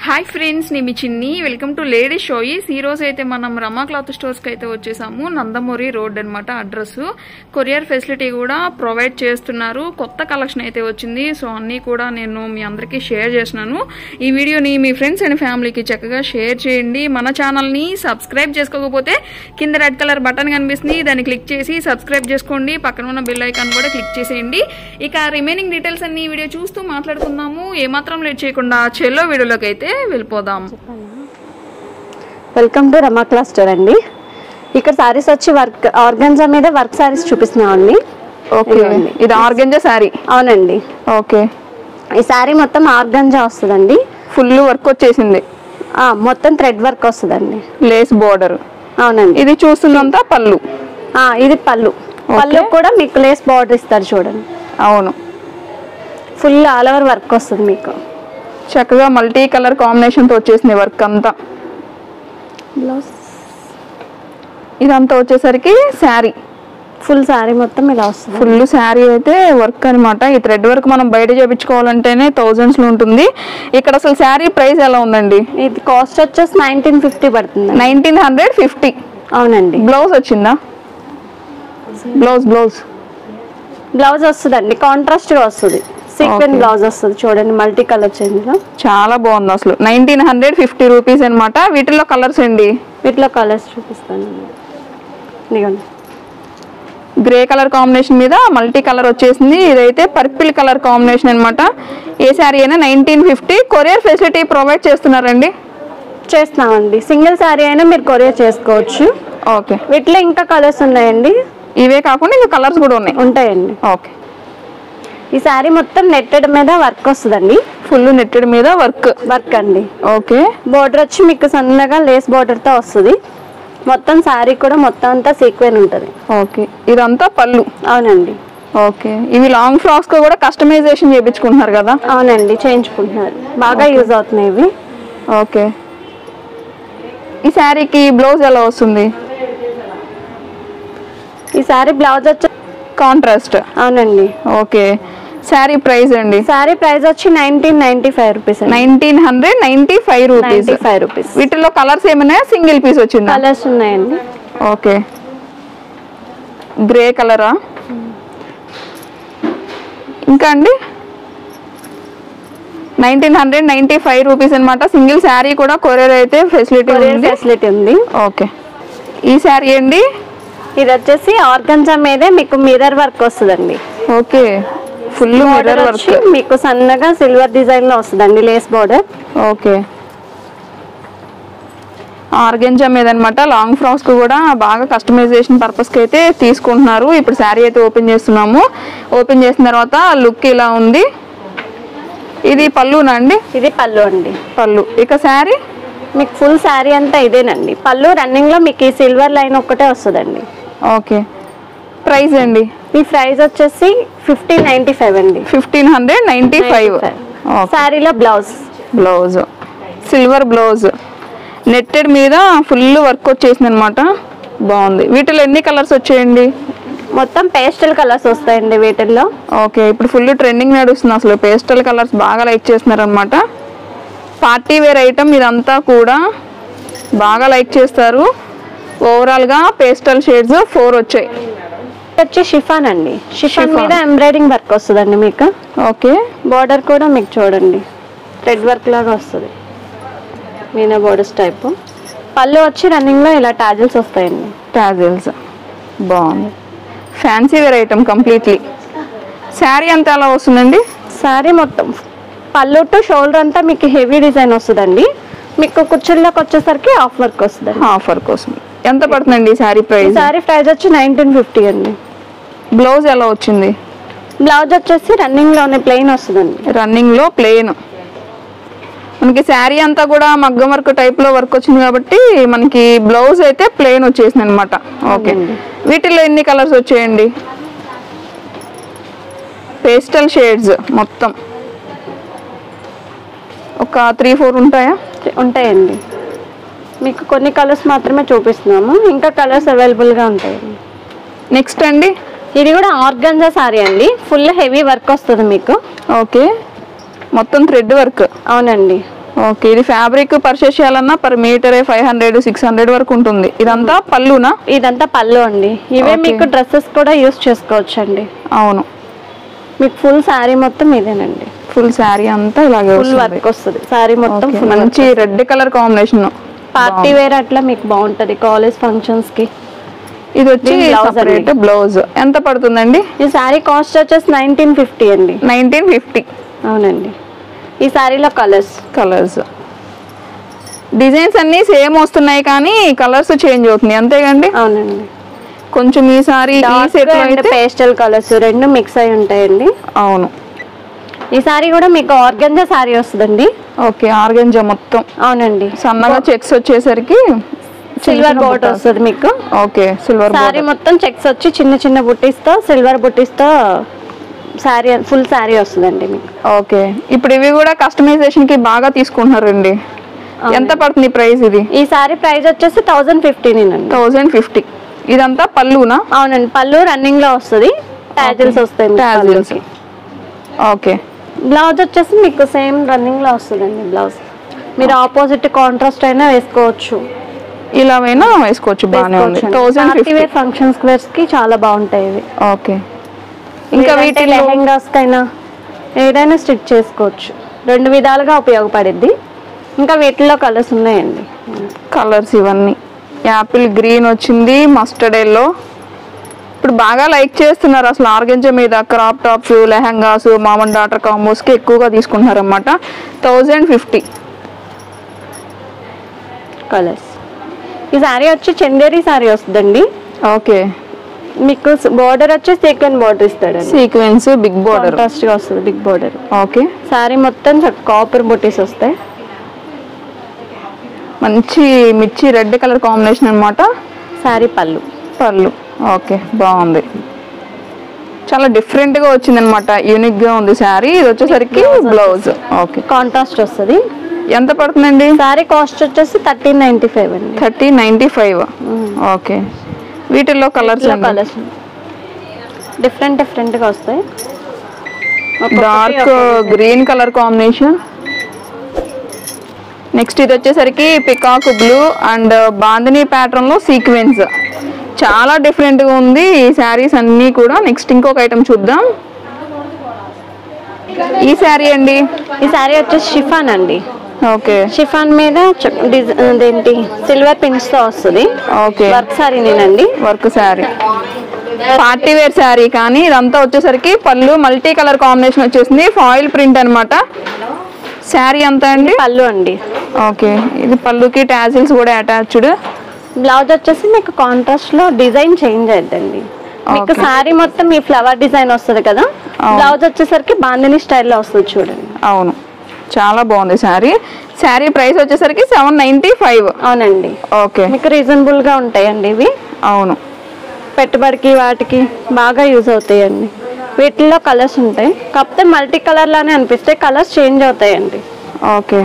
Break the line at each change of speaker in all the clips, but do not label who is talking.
Hi friends నేను మీ చిన్ని welcome to lady షోయిస్ ఈ రోజు అయితే మనం రమా క్లాత్ స్టోర్స్కి అయితే వచ్చేసాము నందమూరి రోడ్ అన్నమాట అడ్రస్ కొరియర్ ఫెసిలిటీ కూడా ప్రొవైడ్ చేస్తున్నారు కొత్త కలెక్షన్ అయితే వచ్చింది సో అన్నీ కూడా నేను మీ అందరికీ షేర్ చేస్తున్నాను ఈ వీడియోని మీ ఫ్రెండ్స్ అండ్ ఫ్యామిలీకి చక్కగా షేర్ చేయండి మన ఛానల్ని సబ్స్క్రైబ్ చేసుకోకపోతే కింద రెడ్ కలర్ బటన్ కనిపిస్తుంది దాన్ని క్లిక్ చేసి సబ్స్క్రైబ్ చేసుకోండి పక్కన ఉన్న బెల్ ఐకాన్ కూడా క్లిక్ చేసేయండి ఇక రిమైనింగ్ డీటెయిల్స్ అన్ని ఈ వీడియో చూస్తూ మాట్లాడుకుందాము ఏమాత్రం లేట్ చేయకుండా చెల్లో వీడియోలోకి అయితే వెళ్ళిపోదాం
welcome to Rama class store అండి ఇక్కడ సారీస్ వచ్చి వర్క్ ఆర్గన్జా మీద వర్క్ సారీస్ చూపిస్తున్నామండి
ఓకే
ఇదిగోండి.
ఇది ఆర్గంజా శారీ
అవునండి
ఓకే
ఈ సారీ మొత్తం ఆర్గంజా వస్తుందండి
ఫుల్ వర్క్ వచ్చేసింది
ఆ, మొత్తం థ్రెడ్ వర్క్ వస్తుందండి
లేస్ బోర్డర్
అవునండి
ఇది చూస్తుందంతా పళ్ళు
ఆ, ఇది పళ్ళు పళ్ళు కూడా మీకు లేస్ బార్డర్ ఇస్తారు చూడండి
అవును
ఫుల్ ఆల్ ఓవర్ వర్క్ వస్తుంది మీకు
చక్కగా మల్టీ కలర్ కాంబినేషన్ తో వచ్చేసింది వర్క్ అంతా
బ్లౌజ్
ఇదంతా వచ్చేసరికి శారీ
ఫుల్ సారీ మొత్తం ఇలా వస్తుంది
ఫుల్ శారీ అయితే వర్క్ అన్నమాట ఈ థ్రెడ్ వర్క్ మనం బయట చేపించుకోవాలంటేనే థౌజండ్స్ లో ఉంటుంది ఇక్కడ అసలు శారీ ప్రైస్ ఎలా ఉందండి
ఇది కాస్ట్ వచ్చేసి నైన్టీన్ ఫిఫ్టీ పడుతుంది
నైన్టీన్ హండ్రెడ్ ఫిఫ్టీ
అవునండి
బ్లౌజ్ వచ్చిందా బ్లౌజ్ బ్లౌజ్
బ్లౌజ్ వస్తుందండి కాంట్రాస్ట్ గా వస్తుంది సీక్వెన్
Okay.
బ్లౌజ్ వస్తుంది చూడండి మల్టీ కలర్ చేంజ్ లో
చాలా బాగుంది అసలు నైన్టీన్ హండ్రెడ్ ఫిఫ్టీ రూపీస్ అనమాట వీటిలో కలర్స్ అండి
వీటిలో కలర్స్ చూపిస్తాను ఇదిగోండి
గ్రే కలర్ కాంబినేషన్ మీద మల్టీ కలర్ వచ్చేసింది ఇదైతే పర్పిల్ కలర్ కాంబినేషన్ అన్నమాట ఏ శారీ అయినా nineteen fifty courier facility provide చేస్తున్నారండి
చేస్తున్నామండి సింగిల్ శారీ అయినా మీరు కొరియర్ చేసుకోవచ్చు
ఓకే
వీటిలో ఇంకా కలర్స్ ఉన్నాయండి
ఇవే కాకుండా ఇంకా కలర్స్ కూడా ఉన్నాయి
ఉంటాయండి
ఓకే
ఈ శారీ మొత్తం నెట్టెడ్ మీద వర్క్ వస్తుందండి
ఫుల్ నెట్టెడ్ మీద వర్క్
వర్క్ అండి
ఓకే
బోర్డర్ వచ్చి మీకు సన్నగా లేస్ బోర్డర్ తో వస్తుంది మొత్తం శారీ కూడా మొత్తం అంతా సీక్వెన్ ఉంటుంది
ఓకే ఇదంతా పళ్ళు
అవునండి
ఓకే ఇవి లాంగ్ ఫ్రాక్స్ కూడా కస్టమైజేషన్ చేయించుకుంటున్నారు కదా
అవునండి చేయించుకుంటున్నారు బాగా యూజ్ అవుతున్నాయి ఇవి
ఓకే ఈ శారీకి బ్లౌజ్ ఎలా వస్తుంది
ఈ శారీ బ్లౌజ్ వచ్చి
కాంట్రాస్ట్
అవునండి
ఓకే శారీ ప్రైస్ అండి
శారీ ప్రైస్ వచ్చి నైన్టీన్ నైన్టీ ఫైవ్ రూపీస్ అండి
nineteen hundred ninety five rupees
ninety five rupees
వీటిలో కలర్స్ ఏమైనా సింగిల్ పీస్ వచ్చిందా
కలర్స్ ఉన్నాయండి
ఓకే గ్రే కలరా ఇంకా అండి nineteen hundred ninety five rupees అనమాట సింగిల్ శారీ కూడా కొరియర్ అయితే ఫెసిలిటీ
కొరియర్
ఉంది
ఫెసిలిటీ ఉంది
ఓకే ఈ శారీ అండి
ఇది వచ్చేసి ఆర్గన్జా మీదే మీకు మిర్రర్ వర్క్ వస్తుందండి
okay full mirror
border
work
వచ్చి మీకు సన్నగా సిల్వర్ డిజైన్ లో వస్తుందండి లేస్ బార్డర్
ఓకే ఆర్గెంజా మీద అనమాట లాంగ్ ఫ్రాక్స్ కూడా బాగా కస్టమైజేషన్ పర్పస్కి అయితే తీసుకుంటున్నారు ఇప్పుడు శారీ అయితే ఓపెన్ చేస్తున్నాము ఓపెన్ చేసిన తర్వాత లుక్ ఇలా ఉంది ఇది పళ్ళునా అండి
ఇది పళ్ళు అండి
పళ్ళు ఇక శారీ
మీకు ఫుల్ శారీ అంతా ఇదేనండి పళ్ళు రన్నింగ్ లో మీకు ఈ సిల్వర్ లైన్ ఒక్కటే వస్తుందండి
ఓకే ప్రైస్ అండి
ఈ ప్రైస్ వచ్చేసి ఫిఫ్టీన్ నైన్టీ ఫైవ్ అండి
ఫిఫ్టీన్ హండ్రెడ్ నైంటీ ఫైవ్
శారీలో blouse
blouse silver blouse netted మీద ఫుల్ వర్క్ వచ్చేసింది అనమాట బాగుంది వీటిలో ఎన్ని కలర్స్ వచ్చాయండి
మొత్తం పేస్టల్ కలర్స్ వస్తాయండి వీటిల్లో
ఓకే ఇప్పుడు ఫుల్ ట్రెండింగ్ నడుస్తుంది అసలు పేస్టల్ కలర్స్ బాగా లైక్ చేస్తున్నారు అనమాట పార్టీ వేర్ ఐటమ్ ఇదంతా కూడా బాగా లైక్ చేస్తారు ఓవరాల్గా పేస్టల్ షేడ్స్ ఫోర్ వచ్చాయి
ఇది వచ్చి షిఫాన్ అండి షిఫాన్
Chiffon.
మీద ఎంబ్రాయిడింగ్ వర్క్ వస్తుందండి మీకు
ఓకే
బార్డర్ కూడా మీకు చూడండి థ్రెడ్ వర్క్ లాగా వస్తుంది మీనా బోర్డర్స్ టైప్ పళ్ళు వచ్చి రన్నింగ్ లో ఇలా టాజిల్స్ వస్తాయండి
టాజిల్స్ బాగుంది fancy wear item completely sari అంతా ఎలా వస్తుందండి
సారీ మొత్తం పళ్ళు టు షోల్డర్ అంతా మీకు హెవీ డిజైన్ వస్తుందండి మీకు కుర్చీల్లోకి వచ్చేసరికి ఆఫ్ వర్క్ వస్తుంది
ఆఫర్ కోసం ఎంత పడుతుందండి ఈ శారీ
ఈ
ప్రైస్
సారీ ప్రైస్ వచ్చి నైన్టీన్ ఫిఫ్టీ అండి
బ్లౌజ్ ఎలా వచ్చింది
బ్లౌజ్ వచ్చేసి రన్నింగ్ లోనే ప్లెయిన్ వస్తుందండి
రన్నింగ్ లో ప్లేన్ మనకి శారీ అంతా కూడా మగ్గం వర్క్ టైప్ లో వర్క్ వచ్చింది కాబట్టి మనకి బ్లౌజ్ అయితే ప్లేన్ వచ్చేసింది అనమాట ఓకే
అవునండి.
వీటిలో ఎన్ని కలర్స్ వచ్చాయండి పేస్టల్ షేడ్స్ మొత్తం ఒక త్రీ ఫోర్ ఉంటాయా
ఉంటాయండి మీకు కొన్ని కలర్స్ మాత్రమే చూపిస్తున్నాము ఇంకా కలర్స్ అవైలబుల్గా ఉంటాయండి
నెక్స్ట్ అండి
ఇది కూడా ఆర్గంజా సారీ అండి ఫుల్ హెవీ వర్క్ వస్తుంది మీకు
ఓకే మొత్తం థ్రెడ్ వర్క్
అవునండి
ఓకే ఇది ఫ్యాబ్రిక్ పర్చేస్ చేయాలన్నా per metre five hundred six hundred వరకు ఉంటుంది ఇదంతా పళ్ళునా
ఇదంతా పళ్ళు అండి ఇవే
Okay.
మీకు డ్రెస్సెస్ కూడా యూస్ చేసుకోవచ్చు అండి
అవును
మీకు ఫుల్ శారీ మొత్తం ఇదేనండి
ఫుల్ శారీ అంతా ఇలాగే
ఫుల్
వస్తుంది
వర్క్ వస్తుంది శారీ మొత్తం
Okay,
ఫుల్
మంచి red colour combination
party wear అట్లా మీకు బాగుంటది కాలేజ్ ఫంక్షన్స్ కి
ఇది వచ్చి
దీని blouse
సపరేట్ బ్లౌజ్ ఎంత పడుతుందండి
ఈ శారీ కాస్ట్ వచ్చేసి నైన్టీన్ ఫిఫ్టీ అండి
నైన్టీన్ ఫిఫ్టీ
అవునండి ఈ శారీలో కలర్స్
కలర్స్ డిజైన్స్ అన్ని సేమ్ వస్తున్నాయి కానీ కలర్స్ చేంజ్ అవుతున్నాయి అంతేగండి
అవునండి
కొంచెం ఈ సారీ ఈ
డార్క్
సెట్ లో
అండ్
అయితే
పేస్టల్ కలర్స్ రెండు మిక్స్ అయి ఉంటాయండి
అవును
ఈ శారీ కూడా మీకు ఆర్గంజా శారీ వస్తుందండి
ఓకే ఆర్గంజా మొత్తం
అవునండి
సన్నగా చెక్స్ వచ్చేసరికి
సిల్వర్ బోర్డ్ వస్తుంది మీకు
ఓకే సిల్వర్
శారీ మొత్తం చెక్స్ వచ్చి చిన్న చిన్న బుట్టీస్తో సిల్వర్ బుట్టీస్తో శారీ ఫుల్ శారీ వస్తుందండి మీకు
ఓకే ఇప్పుడు ఇవి కూడా కస్టమైజేషన్ కి బాగా తీసుకుంటున్నారండి ఎంత పడుతుంది ప్రైస్ ఇది
ఈ శారీ ప్రైస్ వచ్చేసి థౌజండ్ ఫిఫ్టీన్
థౌజండ్ ఫిఫ్టీ ఇదంతా పళ్ళునా
అవునండి పళ్ళు రన్నింగ్ లో వస్తుంది టాజిల్స్ వస్తాయి మీకు
టాజిల్స్
పళ్ళుకి.
ఓకే
బ్లౌజ్ వచ్చేసి మీకు సేమ్ రన్నింగ్ లో వస్తుందండి బ్లౌజ్ మీరు ఆపోజిట్ కాంట్రాస్ట్ అయినా వేసుకోవచ్చు
ఇలా అయినా వేసుకోవచ్చు బాగానే ఉంది thousand fifty
wear functions wears కి చాలా బాగుంటాయి ఇవి
ఓకే ఇంకా
లేదంటే
వీటిలో
లెహెంగాస్ కైనా ఏదైనా స్టిచ్ చేసుకోవచ్చు రెండు విధాలుగా ఉపయోగపడిద్ది ఇంకా వీటిలో కలర్స్ ఉన్నాయండి
కలర్స్ ఇవన్నీ యాపిల్ గ్రీన్ వచ్చింది మస్టర్డ్ ఎల్లో ఇప్పుడు బాగా లైక్ చేస్తున్నారు అసలు ఆర్గంజా మీద crop tops lehengas mom and daughter కాంబోస్కి ఎక్కువగా తీసుకుంటున్నారు అనమాట థౌజండ్ ఫిఫ్టీ
కలర్స్ ఈ శారీ వచ్చి చందేరి శారీ వస్తుందండి
ఓకే
మీకు బార్డర్ వచ్చి సీక్వెన్ బార్డర్ ఇస్తాడండి
సీక్వెన్స్ బిగ్ బోర్డర్
కాంట్రాస్ట్ గా వస్తుంది బిగ్ బార్డర్
ఓకే
శారీ మొత్తం కాపర్ బుటీస్ వస్తాయి
మంచి మిర్చి రెడ్ కలర్ కాంబినేషన్ అనమాట
శారీ పళ్ళు
పళ్ళు ఓకే బాగుంది చాలా డిఫరెంట్గా వచ్చిందనమాట యూనిక్గా ఉంది శారీ ఇది వచ్చేసరికి బ్లౌజ్ ఓకే
కాంట్రాస్ట్ వస్తుంది
ఎంత పడుతుందండి
శారీ కాస్ట్ వచ్చేసి థర్టీన్ నైన్టీ ఫైవ్ అండి
థర్టీ నైంటీ ఫైవ్ ఓకే వీటిల్లో కలర్స్
కలర్స్ డిఫరెంట్ డిఫరెంట్ గా వస్తాయి ఒక్కొక్కటి
డార్క్
ఒక్కొక్క
గ్రీన్ కలర్ కాంబినేషన్ నెక్స్ట్ ఇది వచ్చేసరికి peacock blue and bandhani pattern లో సీక్వెన్స్ చాలా డిఫరెంట్ గా ఉంది ఈ శారీస్ అన్నీ కూడా నెక్స్ట్ ఇంకొక ఐటమ్ చూద్దాం ఈ శారీ అండి
ఈ శారీ వచ్చేసి షిఫాన్ అండి
ఓకే
షిఫాన్ మీద చ- డిజ- అదేంటి సిల్వర్ పిన్స్ తో వస్తుంది
ఓకే
వర్క్ శారీ నేనండి
work sari party wear sari కానీ ఇదంతా వచ్చేసరికి పళ్ళు మల్టీ కలర్ కాంబినేషన్ వచ్చేసింది ఫాయిల్ ప్రింట్ అన్నమాట శారీ అంతా అండి
పళ్ళు అండి
ఓకే ఇది పళ్ళుకి టాజిల్స్ కూడా అటాచ్డ్
బ్లౌజ్ వచ్చేసి మీకు కాంట్రాస్ట్ లో డిజైన్ చేంజ్ అయిద్దండి మీకు
Okay.
శారీ మొత్తం ఈ ఫ్లవర్ డిజైన్ వస్తుంది కదా
అవును.
బ్లౌజ్ వచ్చేసరికి బాందిని స్టైల్లో వస్తుంది చూడండి
అవును చాలా బాగుంది శారీ శారీ ప్రైస్ వచ్చేసరికి సెవెన్ నైంటీ ఫైవ్
అవునండి
ఓకే
మీకు రీజనబుల్ గా ఉంటాయండి ఇవి
అవును
పెట్టుబడికి వాటికి బాగా యూజ్ అవుతాయండి వీటిల్లో కలర్స్ ఉంటాయి కాకపోతే మల్టీ కలర్ లానే అనిపిస్తే కలర్స్ చేంజ్ అవుతాయండి
ఓకే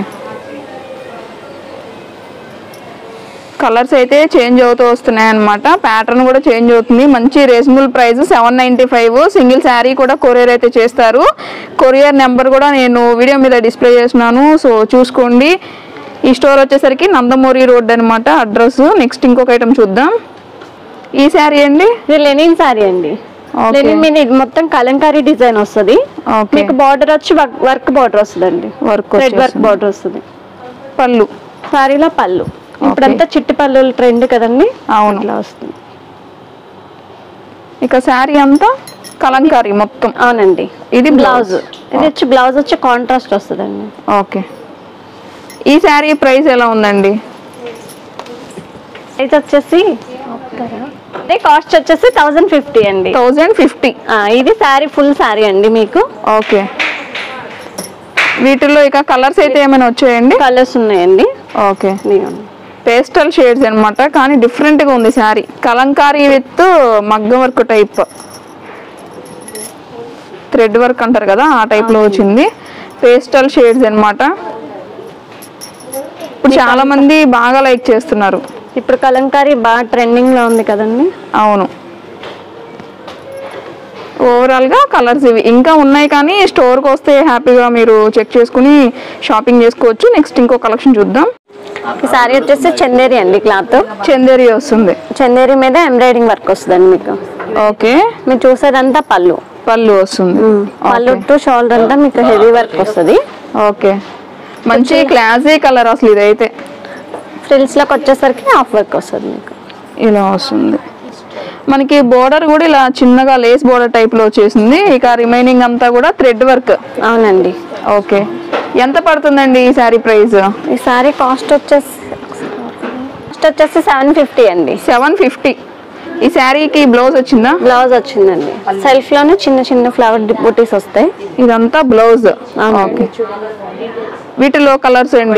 కలర్స్ అయితే చేంజ్ అవుతూ వస్తున్నాయి అనమాట ప్యాటర్న్ కూడా చేంజ్ అవుతుంది మంచి reasonable price seven ninety five single sari కూడా కొరియర్ అయితే చేస్తారు కొరియర్ నెంబర్ కూడా నేను వీడియో మీద డిస్ప్లే చేస్తున్నాను సో చూసుకోండి ఈ స్టోర్ వచ్చేసరికి నందమూరి రోడ్ అనమాట అడ్రస్ నెక్స్ట్ ఇంకొక ఐటమ్ చూద్దాం ఈ శారీ అండి
ఇది లెనిన్ శారీ అండి
Okay.
లెనిన్ మీద ఇది మొత్తం కలంకారీ డిజైన్ వస్తుంది
ఓకే
మీకు బార్డర్ వచ్చి వర్క్ బార్డర్ వస్తుందండి
వర్క్
రెడ్ వర్క్ బార్డర్ వస్తుంది
పళ్ళు
శారీలో పళ్ళు ఇప్పుడంతా చిట్టి పళ్ళు ట్రెండ్ కదండి
అవును
ఇట్లా వస్తుంది
ఇక శారీ అంతా కలంకారీ మొత్తం
అవునండి
ఇది
బ్లౌజ్
బ్లౌజ్
ఇది వచ్చి బ్లౌజ్ వచ్చి కాంట్రాస్ట్ వస్తుందండి
ఓకే ఈ శారీ ప్రైస్ ఎలా ఉందండి
ఇది వచ్చేసి అదే కాస్ట్ వచ్చేసి థౌజండ్ ఫిఫ్టీ అండి
థౌజండ్ ఫిఫ్టీ
ఆ, ఇది శారీ ఫుల్ శారీ అండి మీకు
ఓకే వీటిల్లో ఇక కలర్స్ అయితే ఏమైనా వచ్చాయండి
కలర్స్ ఉన్నాయండి
ఓకే
ఇదిగోండి.
పేస్టల్ షేడ్స్ అన్నమాట కానీ డిఫరెంట్గా ఉంది శారీ కలంకారీ విత్ మగ్గం వర్క్ టైప్ థ్రెడ్ వర్క్ అంటారు కదా ఆ టైప్లో వచ్చింది పేస్టల్ షేడ్స్ అన్నమాట ఇప్పుడు చాలా మంది బాగా లైక్ చేస్తున్నారు
ఇప్పుడు కలంకారీ బాగా ట్రెండింగ్ లో ఉంది కదండి
అవును ఓవరాల్ గా కలర్స్ ఇవి ఇంకా ఉన్నాయి కానీ స్టోర్ కి వస్తే హ్యాపీగా మీరు చెక్ చేసుకుని షాపింగ్ చేసుకోవచ్చు నెక్స్ట్ ఇంకో కలెక్షన్ చూద్దాం
ఈ సారీ వచ్చేసి చందేరి అండి క్లాత్
చందేరి వస్తుంది
చందేరి మీద ఎంబ్రాయిడింగ్ వర్క్ వస్తుందండి మీకు
ఓకే
మీరు చూసేదంతా పళ్ళు
పళ్ళు వస్తుంది
పళ్ళు టు షోల్డర్ అంతా మీకు హెవీ వర్క్ వస్తుంది
ఓకే మంచి క్లాసీ కలర్ అసలు ఇదైతే
ఫ్రిల్స్ లోకి వచ్చేసరికి హాఫ్ వర్క్ వస్తుంది మీకు
ఇలా వస్తుంది మనకి బోర్డర్ కూడా ఇలా చిన్నగా లేస్ బోర్డర్ టైప్ లో వచ్చేసింది ఇక రిమైనింగ్ అంతా కూడా థ్రెడ్ వర్క్
అవునండి
ఓకే ఎంత పడుతుందండి ఈ సారీ ప్రైస్
ఈ సారీ కాస్ట్ వచ్చేసి కాస్ట్ వచ్చేసి సెవెన్ ఫిఫ్టీ అండి
సెవెన్ ఫిఫ్టీ ఈ శారీకి బ్లౌజ్ వచ్చిందా
బ్లౌజ్ వచ్చిందండి సెల్ఫ్ లోనే చిన్న చిన్న ఫ్లవర్ బుటీస్ వస్తాయి
ఇదంతా బ్లౌజ్ ఓకే వీటిలో కలర్స్ అండి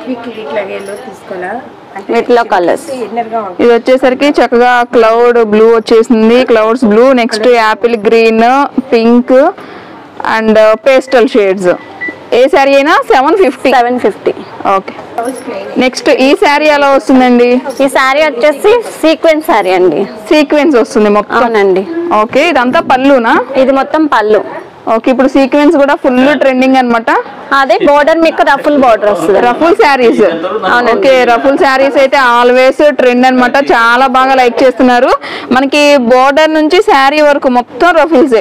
వీటిలో కలర్స్
ఇది వచ్చేసరికి చక్కగా క్లౌడ్ బ్లూ వచ్చేసింది clouds blue next apple green pink and pastel shades ఏ శారీ అయినా seven fifty
seven fifty
okay next ఈ శారీ ఎలా వస్తుందండి
ఈ సారీ వచ్చేసి సీక్వెన్స్ సారీ అండి
సీక్వెన్స్ వస్తుంది మొత్తం
అవునండి
ఓకే ఇదంతా పళ్ళునా
ఇది మొత్తం పళ్ళు
ఓకే ఇప్పుడు సీక్వెన్స్ కూడా ఫుల్ ట్రెండింగ్ అన్నమాట
అదే బోర్డర్ మీకు రఫుల్ బోర్డర్ వస్తుంది
ruffle saris okay ruffle saris అయితే ఆల్వేస్ ట్రెండ్ అన్నమాట చాలా బాగా లైక్ చేస్తున్నారు మనకి బోర్డర్ నుంచి శారీ వరకు మొత్తం రఫుల్స్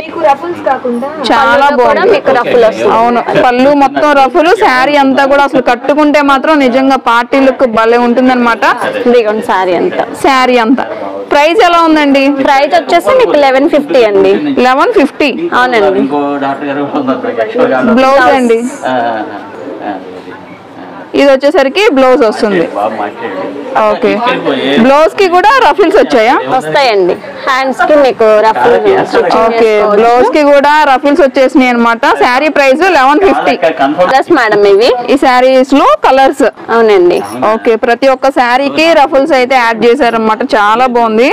చాలా
పళ్ళులో కూడా
బాగుంది
మీకు రఫుల్ వస్తుంది
అవును పళ్ళు మొత్తం రఫులు శారీ అంతా కూడా అసలు కట్టుకుంటే మాత్రం నిజంగా పార్టీ లుక్ భలే ఉంటుందన్నమాట
ఇదిగోండి సారీ అంతా
శారీ అంతా ప్రైస్ ఎలా ఉందండి
ప్రైస్ వచ్చేసి మీకు లెవెన్ ఫిఫ్టీ అండి
లెవెన్ ఫిఫ్టీ
అవునండి
ఇంకో డాక్టర్ గారు ఉన్నారు యాక్చువల్గా
బ్లౌజ్ అండి
ఆ, ఆ, ఆ,
ఇది వచ్చేసరికి బ్లౌజ్ వస్తుంది
బాగా మాట్లాడండి
ఓకే బ్లౌజ్ కి కూడా రఫిల్స్ వచ్చాయా
వస్తాయండి హ్యాండ్స్ కి మీకు రఫుల్
ఓకే బ్లౌజ్ కి కూడా రఫిల్స్ వచ్చేసినాయి అనమాట sari price eleven fifty
confirm
plus madam ఇవి
ఈ శారీస్ లో కలర్స్
అవునండి
ఓకే ప్రతి ఒక్క శారీకి రఫుల్స్ అయితే యాడ్ చేశారన్నమాట చాలా బాగుంది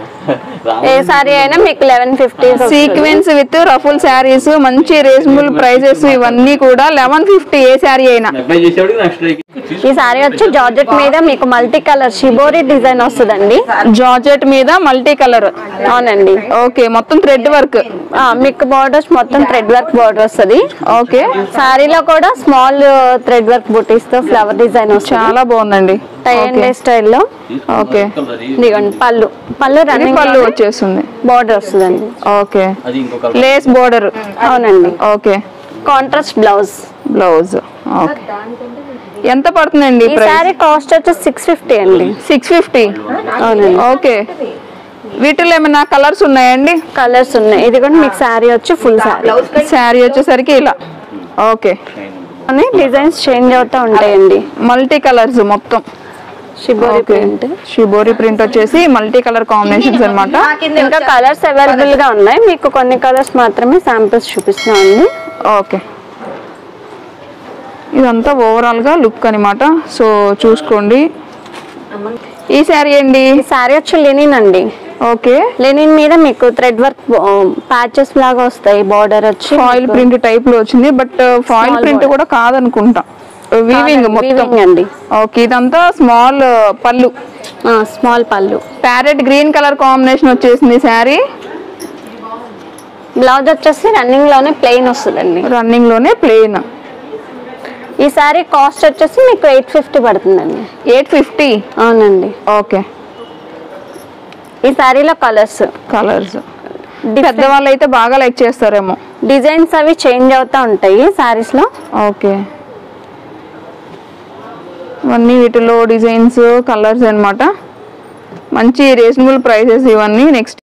ఏ సారీ అయినా మీకు eleven fifty
sequins with ruffle saris మంచి రీజనబుల్ ప్రైజెస్ ఇవన్నీ కూడా లెవెన్ ఫిఫ్టీ ఏ శారీ అయినా
అప్లై చేసేవాడికి నెక్స్ట్
ఈ సారీ వచ్చి జార్జెట్ మీద మీకు మల్టీ కలర్ షిబోరి డిజైన్ వస్తుందండి
జార్జెట్ మీద మల్టీ కలర్
అవునండి
ఓకే మొత్తం థ్రెడ్ వర్క్
ఆ, మీకు బోర్డర్స్ మొత్తం థ్రెడ్ వర్క్ బోర్డర్ వస్తుంది
ఓకే
సారీలో కూడా స్మాల్ థ్రెడ్ వర్క్ బుటీస్ తో ఫ్లవర్ డిజైన్ వస్తుంది
చాలా బాగుందండి
టై అండ్ డై స్టైల్లో
ఓకే
ఇదిగోండి పళ్ళు పళ్ళు
ఇది
రన్నింగ్
పళ్ళు వచ్చేస్తుంది
బోర్డర్ వస్తుందండి
ఓకే
అది ఇంకొక
లేస్ బోర్డర్
అవునండి
okay
contrast blouse
blouse okay ఎంత పడుతుందండి
ఈ సారీ కాస్ట్ వచ్చి సిక్స్ ఫిఫ్టీ అండి
సిక్స్ ఫిఫ్టీ
అవునండి
ఓకే వీటిలో ఏమైనా కలర్స్ ఉన్నాయండి
కలర్స్ ఉన్నాయి ఇది కూడా మీకు సారీ వచ్చి ఫుల్ సారీ
శారీ వచ్చేసరికి ఇలా ఓకే
అని డిజైన్స్ చేంజ్ అవుతూ ఉంటాయండి
మల్టీ కలర్స్ మొత్తం
షిబోరి ప్రింట్
షిబోరి ప్రింట్ వచ్చేసి మల్టీ కలర్ కాంబినేషన్స్ అన్నమాట
ఇంకా కలర్స్ అవైలబుల్ గా ఉన్నాయి మీకు కొన్ని కలర్స్ మాత్రమే శాంపిల్స్ చూపిస్తున్నామండి
ఓకే ఇదంతా ఓవరాల్ గా లుక్ అనమాట సో చూసుకోండి ఈ శారీ అండి
ఈ సారీ వచ్చి లెనిన్ అండి
ఓకే
లెనిన్ మీద మీకు థ్రెడ్ వర్క్ ప్యాచెస్ లాగా వస్తాయి బార్డర్ వచ్చి
ఫాయిల్ ప్రింట్ టైప్ లో వచ్చింది but foil
Small
print
border.
కూడా కాదనుకుంటా వీవింగ్ మొత్తం
వీవింగ్ అండి
ఓకే ఇదంతా స్మాల్ పళ్ళు
స్మాల్ పళ్ళు
ప్యారెట్ గ్రీన్ కలర్ కాంబినేషన్ వచ్చేసింది శారీ
బ్లౌజ్ వచ్చేసి రన్నింగ్ లోనే ప్లెయిన్ వస్తుందండి
రన్నింగ్ లోనే ప్లెయిన్
ఈ సారీ కాస్ట్ వచ్చేసి మీకు ఎయిట్ ఫిఫ్టీ పడుతుందండి
ఎయిట్ ఫిఫ్టీ
అవునండి
ఓకే
ఈ సారీలో కలర్స్
కలర్స్ పెద్దవాళ్ళు అయితే బాగా లైక్ చేస్తారేమో
డిజైన్స్ అవి చేంజ్ అవుతూ ఉంటాయి సారీస్ లో
ఓకే ఇవన్నీ వీటిలో డిజైన్స్ కలర్స్ అన్నమాట మంచి రీజనబుల్ ప్రైసెస్ ఇవన్నీ నెక్స్ట్